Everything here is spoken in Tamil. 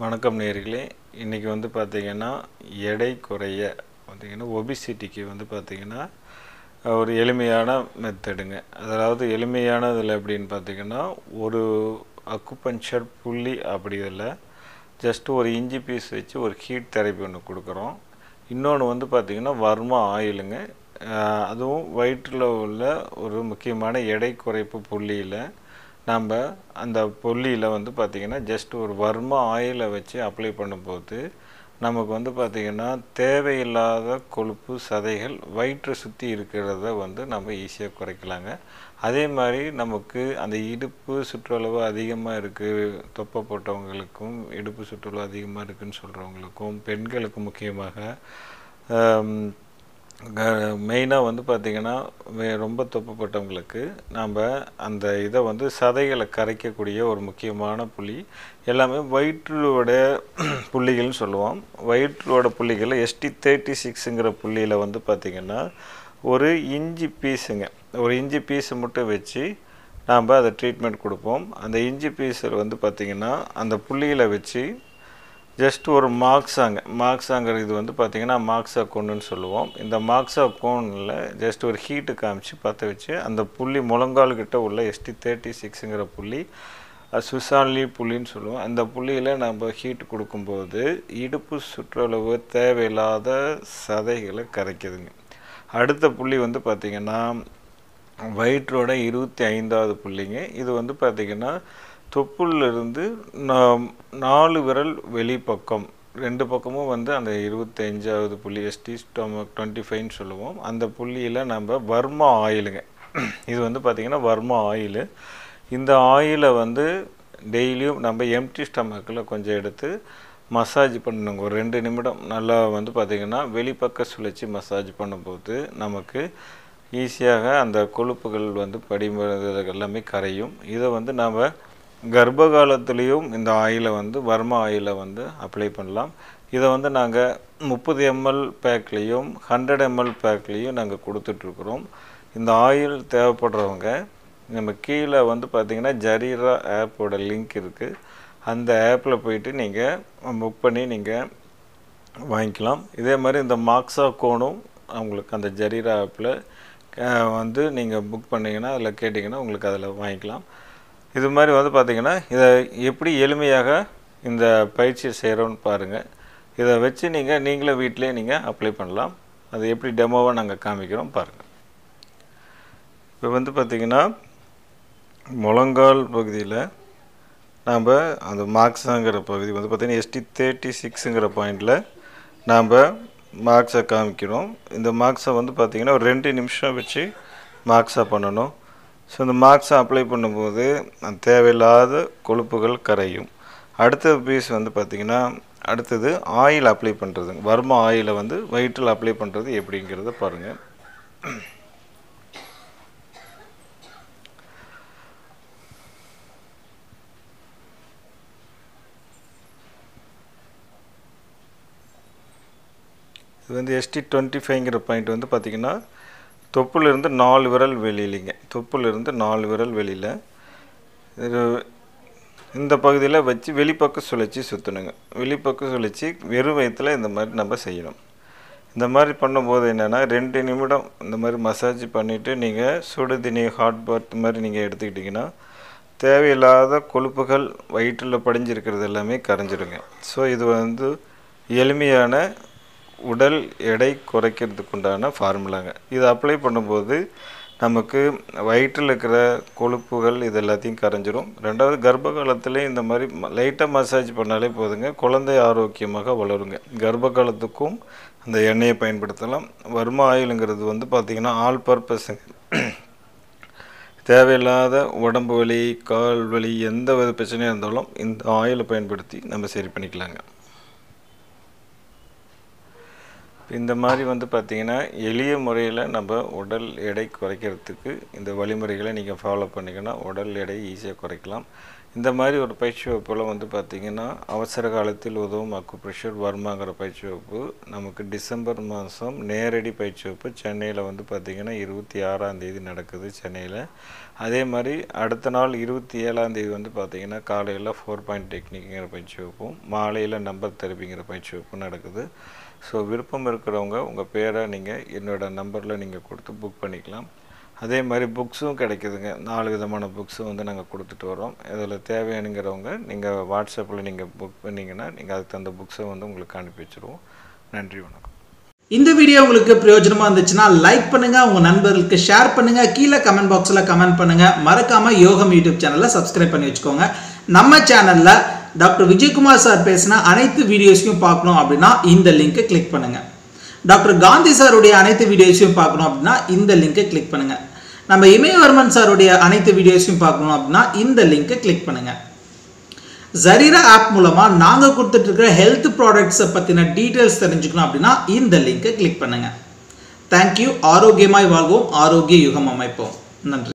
வணக்கம் நேர்களே இன்றைக்கி வந்து பார்த்திங்கன்னா எடை குறைய பார்த்திங்கன்னா ஒபிசிட்டிக்கு வந்து பார்த்திங்கன்னா ஒரு எளிமையான மெத்தடுங்க அதாவது எளிமையானதில் எப்படின்னு பார்த்திங்கன்னா ஒரு அக்குபஞ்சர் புள்ளி அப்படி இல்லை ஜஸ்ட் ஒரு இஞ்சி பீஸ் வச்சு ஒரு ஹீட் தெரப்பி ஒன்று கொடுக்குறோம் இன்னொன்று வந்து பார்த்திங்கன்னா வர்மா ஆயிலுங்க அஹ் அதுவும் வயிற்றில் உள்ள ஒரு முக்கியமான எடை குறைப்பு புள்ளியில் நம்ம அந்த புள்ளியில் வந்து பார்த்திங்கன்னா ஜஸ்ட் ஒரு வர்ம ஆயிலை வச்சு அப்ளை பண்ணும்போது நமக்கு வந்து பார்த்திங்கன்னா தேவையில்லாத கொழுப்பு சதைகள் வயிற்றை சுற்றி இருக்கிறத வந்து நம்ம ஈஸியாக குறைக்கலாங்க அதே மாதிரி நமக்கு அந்த இடுப்பு சுற்றளவு அதிகமாக இருக்குது தொப்பை போட்டவங்களுக்கும் இடுப்பு சுற்றளவு அதிகமாக இருக்குதுன்னு சொல்கிறவங்களுக்கும் பெண்களுக்கு முக்கியமாக மெயினாக வந்து பார்த்திங்கன்னா வே- ரொம்ப தொப்பப்பட்டவங்களுக்கு நாம் அந்த இதை வந்து சதைகளை கரைக்கக்கூடிய ஒரு முக்கியமான புள்ளி எல்லாமே வயிற்றோட புள்ளிகள்னு சொல்லுவோம் வயிற்றோட புள்ளிகள் எஸ்டி தேர்ட்டி சிக்ஸுங்கிற புள்ளியில் வந்து பார்த்திங்கன்னா ஒரு இஞ்சி பீஸுங்க ஒரு இஞ்சி பீஸை மட்டும் வச்சு நாம் அதை ட்ரீட்மெண்ட் கொடுப்போம் அந்த இஞ்சி பீஸில் வந்து பார்த்திங்கன்னா அந்த புள்ளியில் வச்சு ஜஸ்ட் ஒரு மார்க்ஸாங்க மார்க்ஸாங்கிற இது வந்து பார்த்திங்கன்னா மார்க்ஸா கோன்னு சொல்லுவோம் இந்த மார்க்ஸா கோனில் ஜஸ்ட் ஒரு ஹீட்டு காமிச்சு பற்ற வச்சு அந்த புள்ளி முழங்கால் கிட்ட உள்ள எஸ்டி தேர்ட்டி சிக்ஸுங்கிற புள்ளி சுசான்லி புள்ளின்னு சொல்லுவோம் அந்த புள்ளியில் நம்ம ஹீட் கொடுக்கும்போது இடுப்பு சுற்றளவு தேவையில்லாத சதைகளை கரைக்குதுங்க அடுத்த புள்ளி வந்து பார்த்திங்கன்னா வயிற்றோட இருபத்தி ஐந்தாவது புள்ளிங்க இது வந்து பார்த்திங்கன்னா தொப்புளிலிருந்து நா- நாலு விரல் வெளிப்பக்கம் ரெண்டு பக்கமும் வந்து அந்த இருபத்தஞ்சாவது புள்ளி எஸ்டி ஸ்டொமக் டுவெண்ட்டி ஃபைவ்னு சொல்லுவோம் அந்த புள்ளியில் நம்ம வர்மா ஆயிலுங்க இது வந்து பார்த்திங்கன்னா வர்மா ஆயிலு இந்த ஆயிலை வந்து டெய்லியும் நம்ம எம்டி ஸ்டமக்கில் கொஞ்சம் எடுத்து மசாஜ் பண்ணணுங்க ஒரு ரெண்டு நிமிடம் நல்லா வந்து பார்த்திங்கன்னா வெளிப்பக்க சுழற்சி மசாஜ் பண்ணும்போது நமக்கு ஈஸியாக அந்த கொழுப்புகள் வந்து படிமது எல்லாமே கரையும் இதை வந்து நாம் கர்ப்ப காலத்துலேயும் இந்த ஆயிலை வந்து வர்ம ஆயிலை வந்து அப்ளை பண்ணலாம் இதை வந்து நாங்கள் முப்பது எம்எல் பேக்லேயும் ஹண்ட்ரட் எம்எல் பேக்லேயும் நாங்கள் கொடுத்துட்ருக்குறோம் இந்த ஆயில் தேவைப்படுறவங்க நம்ம கீழே வந்து பார்த்திங்கன்னா ஜரீரா ஆப்போட லிங்க் இருக்குது அந்த ஆப்பில் போயிட்டு நீங்கள் புக் பண்ணி நீங்கள் வாங்கிக்கலாம் இதே மாதிரி இந்த மாக்ஸா கோனும் உங்களுக்கு அந்த ஜரீரா ஆப்பில் வந்து நீங்கள் புக் பண்ணீங்கன்னா அதில் கேட்டிங்கன்னா உங்களுக்கு அதில் வாங்கிக்கலாம் இது மாதிரி வந்து பார்த்திங்கன்னா இதை எப்படி எளிமையாக இந்த பயிற்சியை செய்கிறோன்னு பாருங்கள் இதை வச்சு நீங்கள் நீங்களே வீட்டிலே நீங்கள் அப்ளை பண்ணலாம் அது எப்படி டெமோவாக நாங்கள் காமிக்கிறோம் பாருங்கள் இப்போ வந்து பார்த்திங்கன்னா முழங்கால் பகுதியில் நாம் அந்த மார்க்ஸாங்கிற பகுதி வந்து பார்த்திங்கன்னா எஸ்டி தேர்ட்டி சிக்ஸுங்கிற பாயிண்டில் நாம் மார்க்ஸை காமிக்கிறோம் இந்த மார்க்ஸை வந்து பார்த்திங்கன்னா ஒரு ரெண்டு நிமிஷம் வச்சு மார்க்ஸாக பண்ணணும் ஸோ இந்த மார்க்ஸை அப்ளை பண்ணும்போது அந்த தேவையில்லாத கொழுப்புகள் கரையும் அடுத்த பீஸ் வந்து பார்த்திங்கன்னா அடுத்தது ஆயில் அப்ளை பண்ணுறது வர்ம ஆயிலை வந்து வயிற்றில் அப்ளை பண்ணுறது எப்படிங்கிறத பாருங்கள் இது வந்து எஸ்டி டுவெண்ட்டி ஃபைவ்ங்கிற பாயிண்ட் வந்து பார்த்திங்கன்னா தொப்புலேருந்து நாலு விரல் வெளியிலிங்க தொப்புலேருந்து நாலு விரல் வெளியில் இது இந்த பகுதியில் வச்சு வெளிப்பக்கம் சுழற்சி சுற்றணுங்க வெளிப்பக்கம் சுழற்சி வெறும் வயிற்றில் இந்த மாதிரி நம்ம செய்யணும் இந்த மாதிரி பண்ணும்போது என்னென்னா ரெண்டு நிமிடம் இந்த மாதிரி மசாஜ் பண்ணிவிட்டு நீங்கள் சுடு தண்ணி ஹாட் பாத் மாதிரி நீங்கள் எடுத்துக்கிட்டிங்கன்னா தேவையில்லாத கொழுப்புகள் வயிற்றில் படிஞ்சிருக்கிறது எல்லாமே கரைஞ்சிடுங்க ஸோ இது வந்து எளிமையான உடல் எடை குறைக்கிறதுக்கு உண்டான ஃபார்முலாங்க இதை அப்ளை பண்ணும்போது நமக்கு வயிற்றில் இருக்கிற கொழுப்புகள் இது எல்லாத்தையும் கரைஞ்சிரும் ரெண்டாவது கர்ப்ப காலத்துலேயும் இந்த மாதிரி லைட்டாக மசாஜ் பண்ணாலே போதுங்க குழந்தை ஆரோக்கியமாக வளருங்க கர்ப்ப காலத்துக்கும் அந்த எண்ணெயை பயன்படுத்தலாம் வர்ம ஆயிலுங்கிறது வந்து பார்த்திங்கன்னா ஆல் பர்பஸுங்க தேவையில்லாத உடம்பு வலி கால் வலி எந்த வித பிரச்சனையாக இருந்தாலும் இந்த ஆயிலை பயன்படுத்தி நம்ம சரி பண்ணிக்கலாங்க இந்த மாதிரி வந்து பார்த்திங்கன்னா எளிய முறையில் நம்ம உடல் எடை குறைக்கிறதுக்கு இந்த வழிமுறைகளை நீங்கள் ஃபாலோ பண்ணிங்கன்னா உடல் எடை ஈஸியாக குறைக்கலாம் இந்த மாதிரி ஒரு பயிற்சி வகுப்பில் வந்து பார்த்திங்கன்னா அவசர காலத்தில் உதவும் அக்குப்ரெஷர் வர்மாங்கிற பயிற்சி வகுப்பு நமக்கு டிசம்பர் மாதம் நேரடி பயிற்சி வகுப்பு சென்னையில் வந்து பார்த்திங்கன்னா இருபத்தி ஆறாம் தேதி நடக்குது சென்னையில் அதே மாதிரி அடுத்த நாள் இருபத்தி ஏழாம் தேதி வந்து பார்த்திங்கன்னா காலையில் ஃபோர் பாயிண்ட் டெக்னிக்குங்கிற பயிற்சி வகுப்பும் மாலையில் நம்பர் தெரப்பிங்கிற பயிற்சி வகுப்பும் நடக்குது ஸோ விருப்பம் இருக்கிறவங்க உங்கள் பேரை நீங்கள் என்னோடய நம்பரில் நீங்கள் கொடுத்து புக் பண்ணிக்கலாம் அதே மாதிரி புக்ஸும் கிடைக்குதுங்க நாலு விதமான புக்ஸும் வந்து நாங்கள் கொடுத்துட்டு வரோம் இதில் தேவையானுங்கிறவங்க நீங்கள் வாட்ஸ்அப்பில் நீங்கள் புக் பண்ணிங்கன்னா நீங்கள் அதுக்கு தகுந்த புக்ஸை வந்து உங்களுக்கு அனுப்பி வச்சுருவோம் நன்றி வணக்கம் இந்த வீடியோ உங்களுக்கு பிரயோஜனமா இருந்துச்சுன்னா லைக் பண்ணுங்க உங்க நண்பர்களுக்கு ஷேர் பண்ணுங்க கீழே கமெண்ட் பாக்ஸ்ல கமெண்ட் பண்ணுங்க மறக்காம யோகம் யூடியூப் சேனலை சப்ஸ்கிரைப் பண்ணி வச்சுக்கோங்க நம்ம சேனல்ல டாக்டர் விஜயகுமார் சார் பேசின அனைத்து வீடியோஸையும் பார்க்கணும் அப்படின்னா இந்த லிங்கை கிளிக் பண்ணுங்க டாக்டர் காந்தி சாருடைய அனைத்து வீடியோஸையும் பார்க்கணும் அப்படின்னா இந்த லிங்கை கிளிக் பண்ணுங்க நம்ம இமயவர்மன் சாருடைய அனைத்து வீடியோஸையும் பார்க்கணும் அப்படின்னா இந்த லிங்கை கிளிக் பண்ணுங்க ஜரீரா ஆப் மூலமா நாங்க கொடுத்துட்டு இருக்கிற ஹெல்த் ப்ராடக்ட்ஸை பத்தின டீடைல்ஸ் தெரிஞ்சுக்கணும் அப்படின்னா இந்த லிங்கை கிளிக் பண்ணுங்க தேங்க்யூ ஆரோக்கியமாய் வாழ்வோம் ஆரோக்கிய யுகம் அமைப்போம் நன்றி